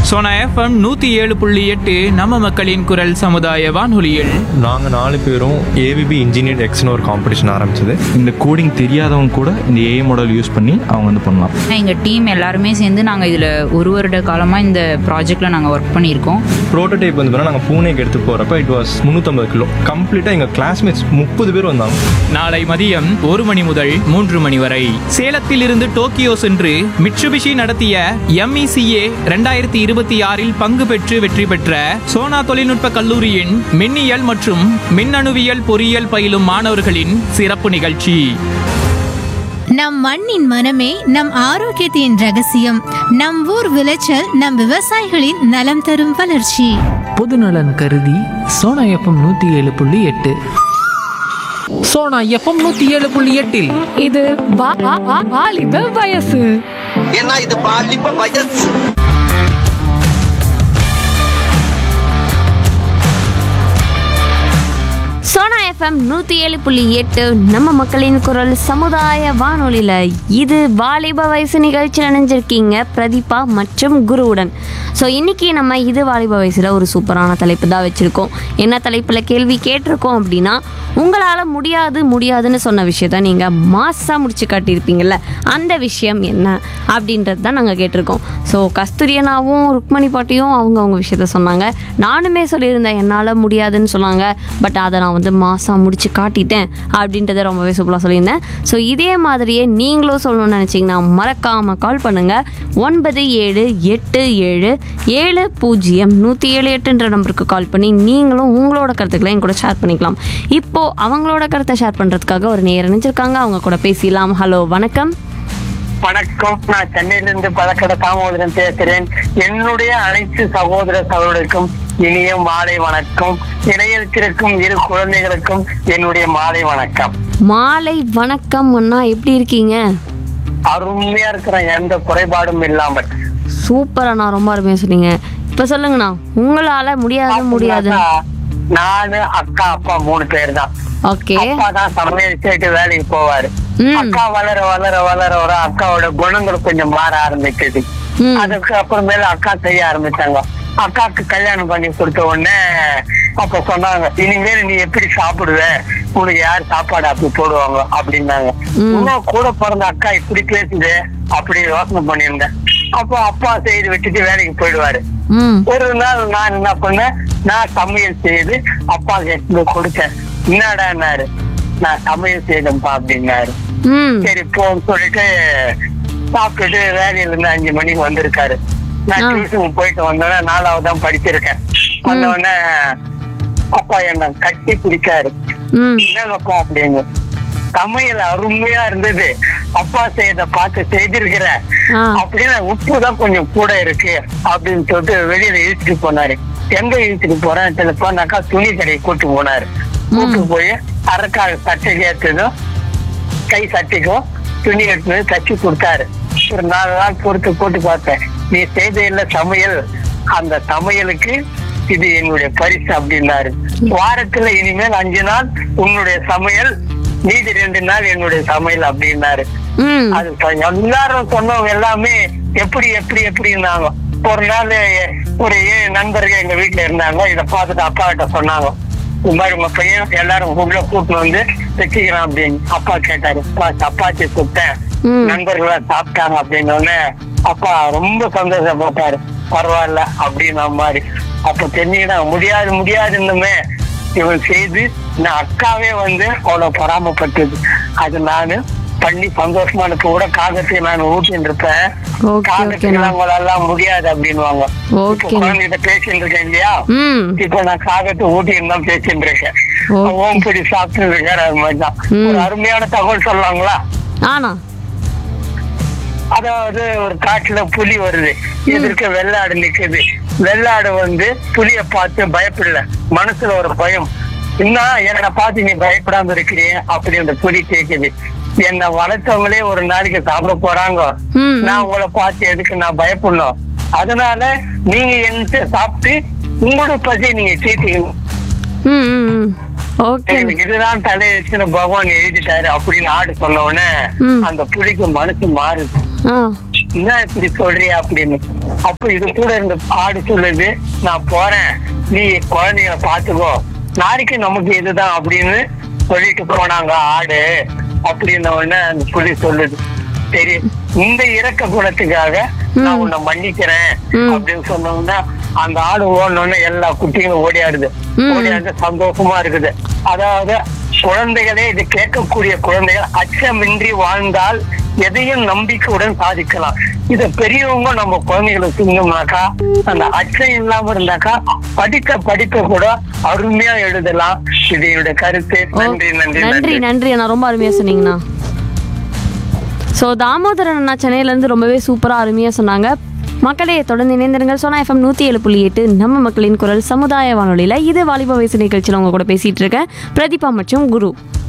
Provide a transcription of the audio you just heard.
Sona FM நூத்தி ஏழு புள்ளி எட்டு நம்ம மக்களின் குரல் சமுதாய வானொலியில் நாங்கள் நாலு பேரும் ஏவிபி இன்ஜினியர் எக்ஸ்னு ஒரு காம்படிஷன் ஆரம்பிச்சது இந்த கோடிங் தெரியாதவங்க கூட இந்த ஏஐ மாடல் யூஸ் பண்ணி அவங்க வந்து பண்ணலாம் எங்கள் டீம் எல்லாருமே சேர்ந்து நாங்கள் இதில் ஒரு வருட காலமாக இந்த ப்ராஜெக்டில் நாங்கள் ஒர்க் பண்ணியிருக்கோம் ப்ரோட்டோடைப் வந்து நாங்கள் பூனேக்கு எடுத்து போகிறப்ப இட் வாஸ் முந்நூற்றம்பது கிலோ கம்ப்ளீட்டாக எங்கள் கிளாஸ்மேட்ஸ் முப்பது பேர் வந்தாங்க நாளை மதியம் ஒரு மணி முதல் மூன்று மணி வரை சேலத்தில் இருந்து டோக்கியோ சென்று மிட்சுபிஷி நடத்திய எம்இசிஏ ரெண்டாயிரத்தி இருபத்தி ஆறில் பங்கு பெற்று வெற்றி பெற்ற சோனா தொழில்நுட்ப கல்லூரியின் மின்னியல் மற்றும் மின்னணுவியல் பொறியியல் பயிலும் மாணவர்களின் சிறப்பு நிகழ்ச்சி நம் மண்ணின் மனமே நம் ஆரோக்கியத்தின் ரகசியம் நம் ஊர் விளைச்சல் நம் விவசாயிகளின் நலம் தரும் வளர்ச்சி பொதுநலன் கருதி சோனா எஃப்எம் நூற்றி ஏழு புள்ளி எட்டு சோனா எஃப்எம் நூற்றி ஏழு புள்ளி எட்டில் இது வா- வா- வா- வாலிப வயசு ஏன்னா இது பாலிப்ப வயசு சோனா எஃப்எம் நூற்றி ஏழு புள்ளி எட்டு நம்ம மக்களின் குரல் சமுதாய வானொலியில் இது வாலிப வயசு நிகழ்ச்சி நினைஞ்சிருக்கீங்க பிரதீபா மற்றும் குருவுடன் ஸோ இன்னைக்கு நம்ம இது வாலிப வயசில் ஒரு சூப்பரான தலைப்பு தான் வச்சுருக்கோம் என்ன தலைப்பில் கேள்வி கேட்டிருக்கோம் அப்படின்னா உங்களால் முடியாது முடியாதுன்னு சொன்ன விஷயத்த நீங்கள் மாஸாக முடிச்சு காட்டியிருப்பீங்கள்ல அந்த விஷயம் என்ன அப்படின்றது தான் நாங்கள் கேட்டிருக்கோம் ஸோ கஸ்தூரியனாவும் ருக்மணி பாட்டியும் அவங்க அவங்க விஷயத்த சொன்னாங்க நானுமே சொல்லியிருந்தேன் என்னால் முடியாதுன்னு சொன்னாங்க பட் அதை நான் வந்து மாசாக முடிச்சு காட்டிட்டேன் அப்படின்றத ரொம்பவே சூப்பராக சொல்லியிருந்தேன் ஸோ இதே மாதிரியே நீங்களும் சொல்லணும்னு நினச்சிங்கன்னா மறக்காமல் கால் பண்ணுங்கள் ஒன்பது ஏழு எட்டு ஏழு ஏழு பூஜ்ஜியம் நூற்றி ஏழு எட்டுன்ற நம்பருக்கு கால் பண்ணி நீங்களும் உங்களோட கருத்துக்களை என் கூட ஷேர் பண்ணிக்கலாம் இப்போது அவங்களோட கருத்தை ஷேர் பண்ணுறதுக்காக ஒரு நேரம் நினைச்சிருக்காங்க அவங்க கூட பேசிடலாம் ஹலோ வணக்கம் வணக்கம் நான் சென்னையிலிருந்து பழக்கடை தாமோதரன் பேசுறேன் என்னுடைய அனைத்து சகோதர சகோதரருக்கும் இனிய மாலை வணக்கம் இணையத்திற்கும் இரு குழந்தைகளுக்கும் என்னுடைய மாலை வணக்கம் மாலை வணக்கம் அண்ணா எப்படி இருக்கீங்க அருமையா இருக்கிறேன் எந்த குறைபாடும் இல்லாமல் சூப்பர் அண்ணா ரொம்ப அருமையாக சொன்னீங்க இப்போ சொல்லுங்கண்ணா உங்களால் முடியாது முடியாது நானு அக்கா அப்பா மூணு பேர் தான் ஓகே அப்பா தான் சமையல் செய்து வேலைக்கு போவாரு ம். அக்கா வளர வளர வளர வர அக்காவோட குணங்கள் கொஞ்சம் மாற ஆரம்பிக்குது ம். அதுக்கு அப்புறமேல அக்கா செய்ய ஆரம்பிச்சாங்க அக்காவுக்கு கல்யாணம் பண்ணி கொடுத்த உடனே அப்ப சொன்னாங்க இனிமேல் நீ எப்படி சாப்பிடுவ உனக்கு யார் சாப்பாடு அப்படி போடுவாங்க அப்படின்னாங்க ம். இன்னும் கூட பிறந்த அக்கா இப்படி பேசுது அப்படி யோசனை பண்ணியிருந்தேன் அப்போ அப்பா செய்து வச்சுட்டு வேலைக்கு போயிடுவாரு ம் ஒரு நாள் நான் என்ன பண்ணேன் நான் சமையல் செய்து அப்பா எடுத்து கொடுத்தேன் என்னடான்னாரு நான் சமையல் செய்தேன்ப்பா அப்படின்னாரு ம் சரி போன்னு சொல்லிட்டு சாப்பிட்டுட்டு வேலையில இருந்து அஞ்சு மணிக்கு வந்திருக்காரு நான் ஆ. டியூஷன் போயிட்டு வந்தோடனே நாலாவது தான் படிச்சிருக்கேன் வந்த உடனே அப்பா என்ன கட்டி பிடிக்காரு ம் என்னங்கப்பா அப்படின்னு சமையல் அருமையா இருந்தது அப்பா செய்யறத பார்த்து செய்திருக்கிற ஆ. அப்படின்னு உப்பு தான் கொஞ்சம் கூட இருக்கு அப்படின்னு சொல்லிட்டு வெளியில இழுத்துட்டு போனாரு எங்க இழுத்துட்டு போறேன் போனாக்கா துணி கடையை கூட்டு போனாரு கூட்டு போய் அரைக்கால் சட்டைக்கு ஏற்றதும் கை சட்டைக்கும் துணி எடுத்து வந்து தச்சு கொடுத்தாரு ஒரு நாலு நாள் பொறுத்து போட்டு பார்த்தேன் நீ செய்த இல்ல சமையல் அந்த சமையலுக்கு இது என்னுடைய பரிசு அப்படின்னாரு வாரத்துல இனிமேல் அஞ்சு நாள் உன்னுடைய சமையல் மீதி ரெண்டு நாள் என்னுடைய சமையல் அப்படின்னாரு ம் அது சொ- எல்லாரும் சொன்னவங்க எல்லாமே எப்படி எப்படி எப்படின்னாங்க ஒரு நாள் ஒரு ஏழு நண்பர்கள் எங்க வீட்டுல இருந்தாங்க இத பார்த்துட்டு அப்பா கிட்ட சொன்னாங்க இந்த மாதிரி உங்க பையன் எல்லாரும் உள்ள கூட்டிட்டு வந்து வச்சுக்கிறான் அப்படின்னு அப்பா கேட்டாரு "அப்பா, சப்பாத்தி சுட்டேன் ம். நண்பர்களா சாப்பிட்டாங்க அப்படின்னு உடனே அப்பா ரொம்ப சந்தோஷப்பட்டாரு பரவாயில்ல அப்படின்ன மாதிரி அப்ப தெரிஞ்சுக்கிட்டா முடியாது முடியாதுன்னுமே இவன் செய்து நான் அக்காவே வந்து அவ்வளவு பராமப்பட்டது அது நானு பண்ணி சந்தோஷமா எனக்கு கூட காகத்தை நான் ஊட்டின்னு இருப்பேன் ஓகே காகத்துக்கு ஓகேண்ணா உங்களால முடியாது அப்படின்னுவாங்க இப்ப ஓகேண்ணா குழந்தைகிட்ட பேசிட்டு இருக்கேன் இல்லையா ம் இப்ப நான் காகத்தை ஊட்டின்னு தான் பேசிட்டு இருக்கேன் ஓகே. ஓம்படி சாப்பிட்டு இருக்காரு அது மாதிரிதான் ம். ஒரு அருமையான தகவல் சொல்லலாங்களா ஆனா அதாவது ஒரு காட்டுல புலி வருது எதிர்க்க வெள்ளாடு நிக்குது வெள்ளாடு வந்து புலிய பார்த்து பயப்படல மனசுல ஒரு பயம் இன்னும் என்னை பார்த்து நீ பயப்படாம இருக்கிறீங்க அப்படி அந்த புலி கேக்குது என்னை வளர்த்தவங்களே ஒரு நாளைக்கு சாப்பிட போறாங்க ம். நான் உங்களை பார்த்து எதுக்கு நான் பயப்படணும் அதனால நீங்க என்கிட்ட சாப்பிட்டு உங்களோட பசியை நீங்க தீர்த்தீங்க ம் ம் ம் ஓகே எனக்கு இதுதான் தலையெழுத்துன்னு பகவான் எழுதிட்டாரு அப்படின்னு ஆடு சொன்ன உடனே ம். அந்த புலிக்கு மனசு மாறுது ஆ என்ன இப்படி சொல்றியா அப்படின்னு அப்ப இது கூட இருந்த ஆடு சொல்லுது நான் போறேன் நீ குழந்தைகளை பாத்துக்கோ நாளைக்கு நமக்கு இதுதான் அப்படின்னு சொல்லிட்டு போனாங்க ஆடு அப்படின்ன உடனே அந்த புலி சொல்லுது சரி இந்த இறக்க குணத்துக்காக நான் உன்னை மன்னிக்கிறேன் அப்படின்னு சொன்னோம்னா அந்த ஆடு ஓடணும்னு எல்லா குட்டிகளும் ஓடியாடுது ஓடியாடு சந்தோஷமா இருக்குது அதாவது குழந்தைகளே இது கேட்கக்கூடிய குழந்தைகள் அச்சமின்றி வாழ்ந்தால் எதையும் நம்பிக்கையுடன் சாதிக்கலாம் இத பெரியவங்க நம்ம குழந்தைகளுக்கு சொன்னோம்னாக்கா அந்த அச்சம் இல்லாம இருந்தாக்கா படிக்க படிக்க கூட அருமையா எழுதலாம் இது என்னுடைய கருத்து நன்றி நன்றி நன்றி நன்றி நன்றி அண்ணா ரொம்ப அருமையாக சொன்னீங்கண்ணா ஸோ தாமோதரன் அண்ணா சென்னையிலேருந்து ரொம்பவே சூப்பராக அருமையாக சொன்னாங்க மக்களே தொடர்ந்து இணைந்திருங்கள் சோனா எஃப்எம் நூற்றி ஏழு புள்ளி எட்டு நம்ம மக்களின் குரல் சமுதாய வானொலியில் இது வாலிப வயசு நிகழ்ச்சியில் உங்க கூட பேசிகிட்டு இருக்கேன் பிரதீபா மற்றும் குரு